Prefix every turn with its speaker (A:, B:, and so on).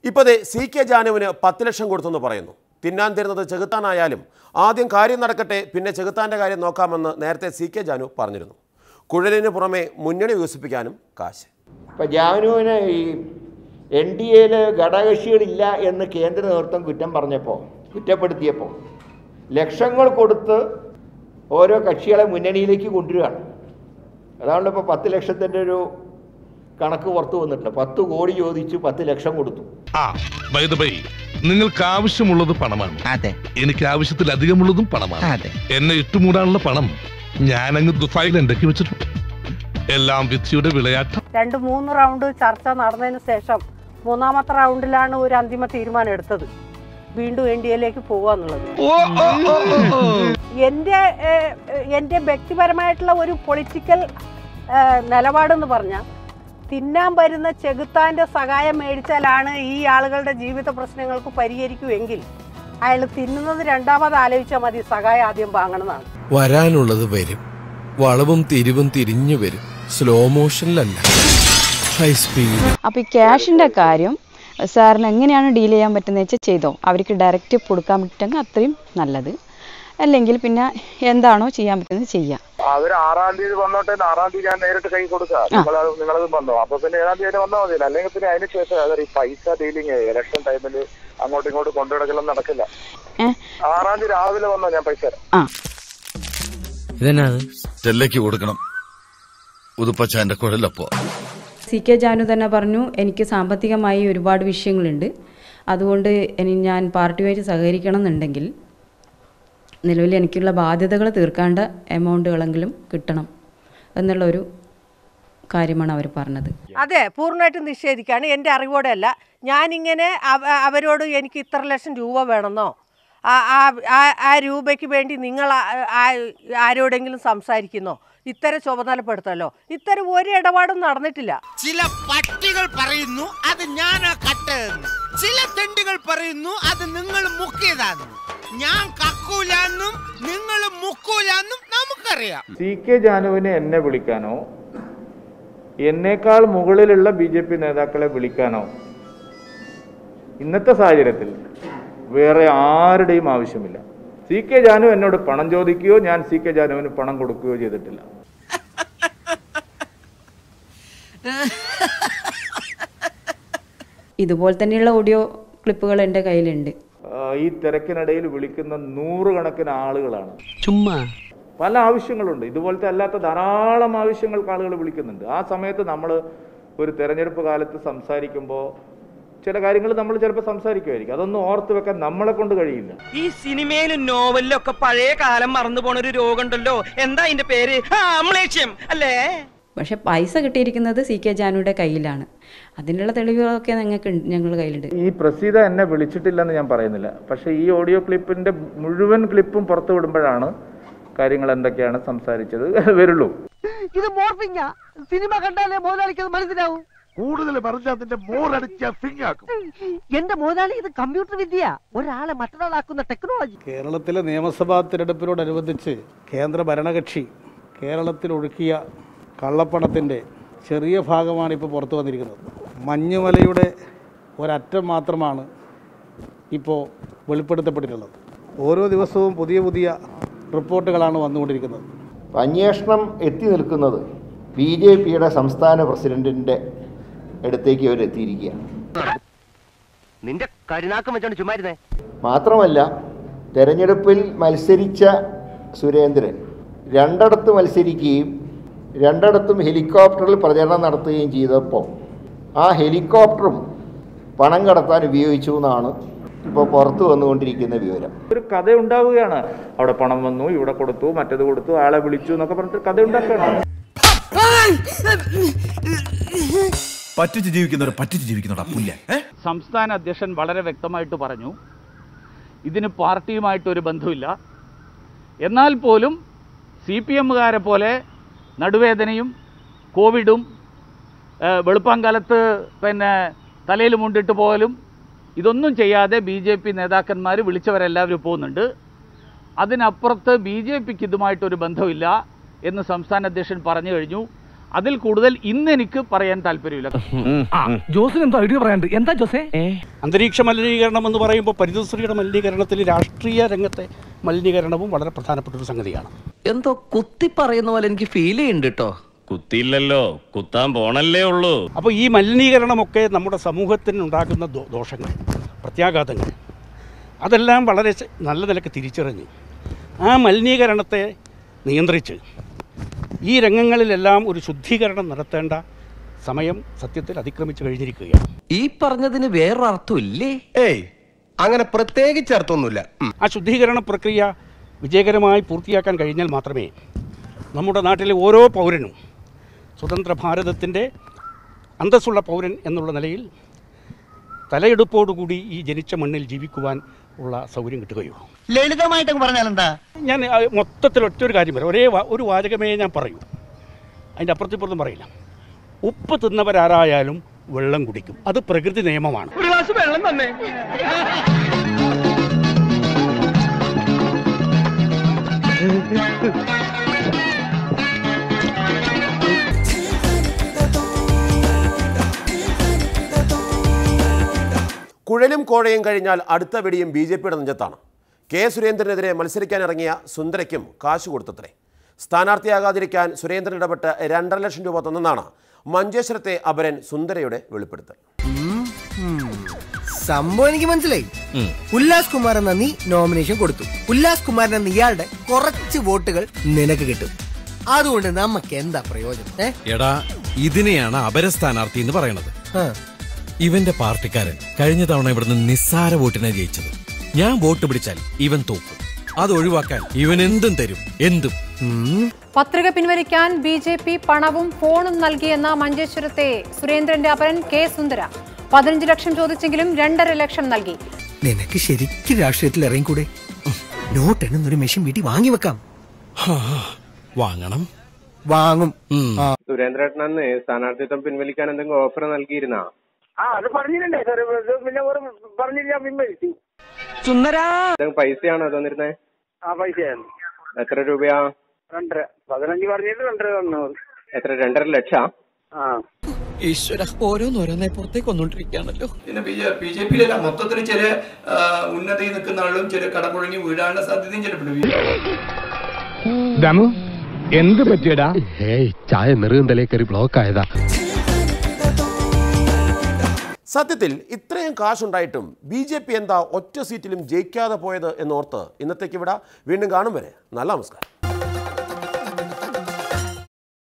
A: ഇപ്പോൾ ദേ C K ജാനുവിന് പത്ത് ലക്ഷം കൊടുത്തെന്ന് പറയുന്നു തിന്നാൻ തരുന്നത് ചെകുത്താനായാലും ആദ്യം കാര്യം നടക്കട്ടെ പിന്നെ ചെകുത്താൻ്റെ കാര്യം നോക്കാമെന്ന് നേരത്തെ സി കെ ജാനു പറഞ്ഞിരുന്നു കുഴലിന് പുറമെ മുന്നണി വികസിപ്പിക്കാനും കാശ്
B: ഇപ്പം ജാനുവിന് ഈ എൻ ഡി എയിൽ ഘടകകക്ഷികളില്ല എന്ന് കേന്ദ്ര നേതൃത്വം കുറ്റം പറഞ്ഞപ്പോൾ കുറ്റപ്പെടുത്തിയപ്പോൾ ലക്ഷങ്ങൾ കൊടുത്ത് ഓരോ കക്ഷികളെ മുന്നണിയിലേക്ക് കൊണ്ടുവരികയാണ് അതാണല്ലോ ഇപ്പോൾ പത്ത് ലക്ഷത്തിൻ്റെ ഒരു കണക്ക് പുറത്തു വന്നിട്ടുണ്ട് പത്ത് കോടി ചോദിച്ചു പത്ത് ലക്ഷം കൊടുത്തു
C: ആ ബൈ ദ ബൈ നിങ്ങൾക്ക് ആവശ്യമുള്ളത് പണമാണ്
D: അതെ
C: എനിക്ക് ആവശ്യത്തിലധികമുള്ളതും പണമാണ്
D: അതെ.
C: എന്നെ ഇട്ടുമൂടാനുള്ള പണം ഞാനങ്ങ് ദുഫായിൽ ഉണ്ടാക്കി വെച്ചിട്ടുണ്ട് എല്ലാം വിധിയുടെ വിളയാട്ടം
E: രണ്ട് മൂന്ന് റൗണ്ട് ചർച്ച നടന്നതിന് ശേഷം മൂന്നാമത്തെ റൗണ്ടിലാണ് ഒരു അന്തിമ തീരുമാനം എടുത്തത് വീണ്ടും എൻ ഡി എയിലേക്ക് പോകുക എന്നുള്ളത് എൻ്റെ ഏഹ്, എൻ്റെ വ്യക്തിപരമായിട്ടുള്ള ഒരു പൊളിറ്റിക്കൽ നിലപാടെന്ന് പറഞ്ഞാൽ തിന്നാൻ വരുന്ന ചെകുത്താൻ്റെ സഹായം മേടിച്ചാലാണ് ഈ ആളുകളുടെ ജീവിത പ്രശ്നങ്ങൾക്ക് പരിഹരിക്കുമെങ്കിൽ അയാൾ തിന്നുന്നത് രണ്ടാമത് ആലോചിച്ചാൽ മതി സഹായം ആദ്യം വാങ്ങണമെന്നാണ്
F: വരാനുള്ളത് വരും വളവും തിരിവും തിരിഞ്ഞു വരും സ്ലോ മോഷനിലല്ല ഹൈ സ്പീഡ്
G: അപ്പോൾ ഈ ക്യാഷിൻ്റെ കാര്യം സാറിന് എങ്ങനെയാണ് ഡീൽ ചെയ്യാൻ പറ്റുന്നത് വെച്ചാൽ ചെയ്തോ അവർക്ക് ഡയറക്റ്റ് കൊടുക്കാൻ പറ്റുമെങ്കിൽ അത്രയും നല്ലത് അല്ലെങ്കിൽ പിന്നെ എന്താണോ ചെയ്യാൻ പറ്റുന്നത് ചെയ്യാം
H: അവർ ആറാം തീയതി വന്നോട്ടെ ആറാം തീയതി ഞാൻ നേരിട്ട് കൈ കൊടുക്കാം നിങ്ങൾ നിങ്ങളത് വന്നോ അപ്പൊ പിന്നെ ഏഴാം തീയതി വന്നാൽ മതി അല്ലെങ്കിൽ പിന്നെ അതിന് ശേഷം അതൊരു ഈ പൈസ ഡീലിങ് ഇലക്ഷൻ ടൈമിൽ അങ്ങോട്ടും ഇങ്ങോട്ടും കൊണ്ടുനടക്കലൊന്നും നടക്കില്ല
G: ഏ?
H: ആറാം തീയതി രാവിലെ വന്നോ ഞാൻ പൈസ തരാം
G: ആ
F: ഇതെന്നാണ്
I: ചെല്ലയ്ക്ക് കൊടുക്കണം ഉതുപ്പച്ചാന്റെ കുഴലപ്പോ
G: സി കെ ജാനു തന്നെ പറഞ്ഞു എനിക്ക് സാമ്പത്തികമായി ഒരുപാട് വിഷയങ്ങളുണ്ട് അതുകൊണ്ട് ഇനി ഞാൻ പാർട്ടിയുമായിട്ട് സഹകരിക്കണം എന്നുണ്ടെങ്കിൽ നിലവിൽ എനിക്കുള്ള ബാധ്യതകൾ തീർക്കേണ്ട എമൗണ്ടുകളെങ്കിലും കിട്ടണം എന്നുള്ള ഒരു കാര്യമാണ് അവർ പറഞ്ഞത്
E: അതെ പൂർണ്ണമായിട്ടും നിഷേധിക്കാണ് എൻ്റെ അറിവോടെ അല്ല ഞാനിങ്ങനെ അവ- അവരോട് എനിക്ക് ഇത്ര ലക്ഷം രൂപ വേണമെന്നോ ആ- ആ- ആ- ആ രൂപയ്ക്ക് വേണ്ടി നിങ്ങൾ ആ- ആ- ആരോടെങ്കിലും സംസാരിക്കുന്നോ ഇത്തരം ചുമതലപ്പെടുത്തല്ലോ ഇത്തരം ഒരു ഇടപാടും നടന്നിട്ടില്ല
D: ചില പട്ടികൾ പറയുന്നു അത് ഞാനാ കട്ടതെന്ന് ചില തെണ്ടികൾ പറയുന്നു അത് നിങ്ങൾ മുക്കിയതാന്ന് ഞാൻ കക്കൂലാന്നും നിങ്ങൾ മുക്കൂലാന്നും നമുക്കറിയാം
B: സി കെ ജാനുവിനെ എന്നെ വിളിക്കാനോ എന്നേക്കാൾ മുകളിലുള്ള ബി ജെ പി നേതാക്കളെ വിളിക്കാനോ ഇന്നത്തെ സാഹചര്യത്തിൽ വേറെ ആരുടെയും ആവശ്യമില്ല സി കെ ജാനു എന്നോട് പണം ചോദിക്കുകയോ ഞാൻ സി കെ ജാനുവിന് പണം കൊടുക്കുകയോ ചെയ്തിട്ടില്ല
G: ഇതുപോലെ തന്നെയുള്ള ഓഡിയോ ക്ലിപ്പുകൾ എൻ്റെ കയ്യിലുണ്ട്
B: ആ, ഈ തിരക്കിനിടയിൽ വിളിക്കുന്ന നൂറുകണക്കിന് ആളുകളാണ്
D: ചുമ്മാ
B: പല ആവശ്യങ്ങളുണ്ട് ഇതുപോലത്തെ അല്ലാത്ത ധാരാളം ആവശ്യങ്ങൾക്ക് ആളുകൾ വിളിക്കുന്നുണ്ട് ആ സമയത്ത് നമ്മൾ ഒരു തെരഞ്ഞെടുപ്പ് കാലത്ത് സംസാരിക്കുമ്പോൾ ചില കാര്യങ്ങൾ നമ്മൾ ചിലപ്പോൾ സംസാരിക്കുമായിരിക്കും അതൊന്നും ഓർത്ത് വെക്കാൻ നമ്മളെ കൊണ്ട് കഴിയില്ല
D: ഈ സിനിമയിലും നോവലിലും ഒക്കെ പഴയ കാലം മറന്നു പോണ ഒരു രോഗം ഉണ്ടല്ലോ എന്താ അതിന്റെ പേര് ആംലേഷ്യം അല്ലേ
G: പക്ഷെ പൈസ കിട്ടിയിരിക്കുന്നത് സി കെ ജാനുയുടെ കയ്യിലാണ് അതിനുള്ള തെളിവുകളൊക്കെ ഞങ്ങൾക്ക് ഞങ്ങളുടെ കയ്യിലുണ്ട്
B: ഈ പ്രസീത എന്നെ വിളിച്ചിട്ടില്ലെന്ന് ഞാൻ പറയുന്നില്ല പക്ഷേ ഈ ഓഡിയോ ക്ലിപ്പിന്റെ മുഴുവൻ ക്ലിപ്പും പുറത്തു വിടുമ്പോഴാണ് കാര്യങ്ങൾ എന്തൊക്കെയാണ് സംസാരിച്ചത് വരുള്ളൂ
D: ഇത് മോർഫിംഗ സിനിമ കണ്ടാലേ മുതലാളിക്ക് അത് മനസ്സിലാവും
H: കൂടുതൽ പറഞ്ഞ അതിന്റെ മോറടിച്ച ഫിങ്ങാക്കും
D: എന്റെ മുതലാളി ഇത് കമ്പ്യൂട്ടർ വിദ്യ ഒരാളെ മറ്റൊരാളാക്കുന്ന ടെക്നോളജി
J: കേരളത്തിലെ നിയമസഭാ തിരഞ്ഞെടുപ്പിനോടനുബന്ധിച്ച് കേന്ദ്ര ഭരണകക്ഷി കേരളത്തിൽ ഒഴുക്കിയ കള്ളപ്പണത്തിൻ്റെ ചെറിയ ഭാഗമാണ് ഇപ്പോൾ പുറത്തു വന്നിരിക്കുന്നത് മഞ്ഞുമലയുടെ ഒരറ്റം മാത്രമാണ് ഇപ്പോൾ വെളിപ്പെടുത്തപ്പെട്ടിട്ടുള്ളത് ഓരോ ദിവസവും പുതിയ പുതിയ റിപ്പോർട്ടുകളാണ് വന്നുകൊണ്ടിരിക്കുന്നത്
B: അന്വേഷണം എത്തി നിൽക്കുന്നത് ബി ജെ പിയുടെ സംസ്ഥാന പ്രസിഡന്റിന്റെ അടുത്തേക്ക് അവർ എത്തിയിരിക്കുകയാണ്
D: നിന്റെ കരുനാക്കം വെച്ചോണ്ട് ചുമ്മാരുന്നേ
B: മാത്രമല്ല തെരഞ്ഞെടുപ്പിൽ മത്സരിച്ച സുരേന്ദ്രൻ രണ്ടിടത്ത് മത്സരിക്കുകയും രണ്ടിടത്തും ഹെലികോപ്റ്ററിൽ പ്രചരണം നടത്തുകയും ചെയ്തപ്പോൾ ആ ഹെലികോപ്റ്ററും പണം കടത്താൻ ഉപയോഗിച്ചു എന്നാണ് ഇപ്പോൾ പുറത്തു വന്നുകൊണ്ടിരിക്കുന്ന വിവരം ഒരു കഥ ഉണ്ടാവുകയാണ് അവിടെ പണം വന്നു ഇവിടെ കൊടുത്തു മറ്റത് കൊടുത്തു ആളെ വിളിച്ചു എന്നൊക്കെ പറഞ്ഞിട്ട് കഥ ഉണ്ടാക്കുകയാണ്
I: പറ്റിച്ച് ജീവിക്കുന്നവർ പറ്റിച്ച് ജീവിക്കുന്നവരാ പുല്ല
J: സംസ്ഥാന അധ്യക്ഷൻ വളരെ വ്യക്തമായിട്ട് പറഞ്ഞു ഇതിന് പാർട്ടിയുമായിട്ടൊരു ബന്ധമില്ല എന്നാൽ പോലും സി പി എമ്മുകാരെ പോലെ നടുവേദനയും കോവിഡും ഏഹ്, വെളുപ്പാങ്കാലത്ത് പിന്നെ തലയിൽ മുണ്ടിട്ട് പോകലും ഇതൊന്നും ചെയ്യാതെ ബി ജെ പി നേതാക്കന്മാർ വിളിച്ചവരെല്ലാവരും പോകുന്നുണ്ട് അതിനപ്പുറത്ത് ബി ജെ പിക്ക് ഇതുമായിട്ടൊരു ബന്ധമില്ല എന്ന് സംസ്ഥാന അധ്യക്ഷൻ പറഞ്ഞു കഴിഞ്ഞു അതിൽ കൂടുതൽ ഇന്ന് എനിക്ക് പറയാൻ താല്പര്യമില്ല
K: ജോസിന് എന്തോ ഐഡിയ പറയാണ്ട് എന്താ ജോസേ
L: അന്തരീക്ഷ മലിനീകരണം എന്ന് പറയുമ്പോൾ പരിസ്ഥിതിയുടെ മലിനീകരണത്തിൽ രാഷ്ട്രീയ രംഗത്തെ മലിനീകരണവും വളരെ പ്രധാനപ്പെട്ട ഒരു സംഗതിയാണ്
M: എന്തോ കുത്തി പറയുന്ന പോലെ എനിക്ക് ഫീൽ ചെയ്യുന്നുണ്ട് കേട്ടോ
N: കുത്തിയില്ലല്ലോ കുത്താൻ പോണല്ലേ ഉള്ളൂ
L: അപ്പോൾ ഈ മലിനീകരണമൊക്കെ നമ്മുടെ സമൂഹത്തിന് ഉണ്ടാക്കുന്ന ദോ- ദോഷങ്ങൾ പ്രത്യാഘാതങ്ങൾ അതെല്ലാം വളരെ സ- നല്ല നിലക്ക് തിരിച്ചറിഞ്ഞ് ആ മലിനീകരണത്തെ നിയന്ത്രിച്ച് ഈ രംഗങ്ങളിലെല്ലാം ഒരു ശുദ്ധീകരണം നടത്തേണ്ട സമയം സത്യത്തിൽ അതിക്രമിച്ചു കഴിഞ്ഞിരിക്കുകയാണ്
M: ഈ പറഞ്ഞതിന് വേറൊരർത്ഥം ഇല്ലേ
O: ഏയ് അങ്ങനെ പ്രത്യേകിച്ച് അർത്ഥമൊന്നുമില്ല
L: ആ ശുദ്ധീകരണ പ്രക്രിയ വിജയകരമായി പൂർത്തിയാക്കാൻ കഴിഞ്ഞാൽ മാത്രമേ നമ്മുടെ നാട്ടിലെ ഓരോ പൗരനും സ്വതന്ത്ര ഭാരതത്തിൻ്റെ അന്തസ്സുള്ള പൗരൻ എന്നുള്ള നിലയിൽ തലയെടുപ്പോടുകൂടി ഈ ജനിച്ച മണ്ണിൽ ജീവിക്കുവാൻ ഉള്ള സൗകര്യം കിട്ടുകയുള്ളൂ
P: ലളിതമായിട്ട് പറഞ്ഞാൽ എന്താ
L: ഞാൻ ആ, മൊത്തത്തിൽ ഒറ്റൊരു കാര്യം പറയാം ഒരേ വാ- ഒരു വാചകമേ ഞാൻ പറയൂ അതിൻ്റെ അപ്പുറത്തിപ്പുറത്തും പറയില്ല ഉപ്പ് തിന്നവരാരായാലും വെള്ളം കുടിക്കും അത് പ്രകൃതി നിയമമാണ്
K: ഒരു ഗ്ലാസ് വെള്ളം തന്നെ
A: കുഴലും കോഴയും കഴിഞ്ഞാൽ അടുത്ത വെടിയും ബി ജെ പിയുടെ നെഞ്ചത്താണ് കെ സുരേന്ദ്രനെതിരെ മത്സരിക്കാനിറങ്ങിയ സുന്ദരയ്ക്കും കാശ് കൊടുത്തത്രേ സ്ഥാനാർത്ഥിയാകാതിരിക്കാൻ സുരേന്ദ്രൻ ഇടപെട്ട് രണ്ടര ലക്ഷം രൂപ തന്നെന്നാണ് മഞ്ചേശ്വരത്തെ അപരൻ സുന്ദരയുടെ വെളിപ്പെടുത്തൽ
P: സംഭവം എനിക്ക് മനസ്സിലായി ഉല്ലാസ് കുമാർ എന്ന നീ നോമിനേഷൻ കൊടുത്തു ഉല്ലാസ് കുമാരൻ എന്ന ഇയാളുടെ കുറച്ച് വോട്ടുകൾ നിനക്ക് കിട്ടും അതുകൊണ്ട് നമുക്ക് എന്താ പ്രയോജനം ഏ
F: എടാ ഇതിനെയാണ് അപര സ്ഥാനാർത്ഥി എന്ന് പറയണത്
P: ആ.
F: ഇവന്റെ പാർട്ടിക്കാരൻ കഴിഞ്ഞ തവണ ഇവിടുന്ന് നിസ്സാര വോട്ടിനെ ജയിച്ചത് ഞാൻ വോട്ട് പിടിച്ചാൽ ഇവൻ തോക്കും അത് ഒഴിവാക്കാൻ ഇവൻ എന്തും തരും എന്തും
Q: പത്രിക പിൻവലിക്കാൻ ബി ജെ പി പണവും ഫോണും നൽകിയെന്ന മഞ്ചേശ്വരത്തെ സുരേന്ദ്രന്റെ അപരൻ കെ സുന്ദര പതിനഞ്ച് ലക്ഷം ചോദിച്ചെങ്കിലും രണ്ടര ലക്ഷം നൽകി
P: നിനക്ക് ശരിക്കും രാഷ്ട്രീയത്തിൽ ഇറങ്ങിക്കൂടെ നോട്ട് എണ്ണുന്നൊരു മെഷീൻ വീട്ടിൽ വാങ്ങി വെക്കാം
F: വാങ്ങണം
P: വാങ്ങും ആ.
R: സുരേന്ദ്രേട്ടനന്ന് സ്ഥാനാർത്ഥിത്വം പിൻവലിക്കാൻ എന്തെങ്കിലും ഓഫർ നൽകിയിരുന്നാ
S: ആ അത് പറഞ്ഞിട്ടുണ്ടേ സാർ ഇത് പിന്നെ ഒരു പറഞ്ഞില്ല പിൻവലിച്ചു
P: സുന്ദരാ
R: എന്തെങ്കിലും പൈസയാണോ തന്നിരുന്നേ
S: ആ പൈസയാണ്
R: എത്ര രൂപയാ
S: രണ്ടര പതിനഞ്ച് പറഞ്ഞിട്ട് രണ്ടര തന്നു
R: എത്ര രണ്ടര ലക്ഷ
S: ആ
F: ഈശ്വര ഓരോന്നോരോന്നെ പുറത്തേക്ക് വന്നോണ്ടിരിക്കുകയാണല്ലോ
T: പിന്നെ ബി ജെ ബി ജെ പിയിലല്ല മൊത്തത്തിൽ ചില ആ, ഉന്നതിയിൽ നിൽക്കുന്ന ആളും ചില കടമുഴങ്ങി വീഴാനുള്ള സാധ്യതയും ചിലപ്പോൾ
K: ദമു എന്ത് പറ്റിയടാ
U: ഏയ് ചായ നെറുകന്തലേ കയറി ബ്ലോക്ക് ആയതാ
A: സത്യത്തിൽ ഇത്രയും കാശുണ്ടായിട്ടും ബി ജെ പി എന്താ ഒറ്റ സീറ്റിലും ജയിക്കാതെ പോയത് എന്നോർത്ത് ഇന്നത്തേക്ക് വിട വീണ്ടും കാണും വരെ നല്ല നമസ്കാരം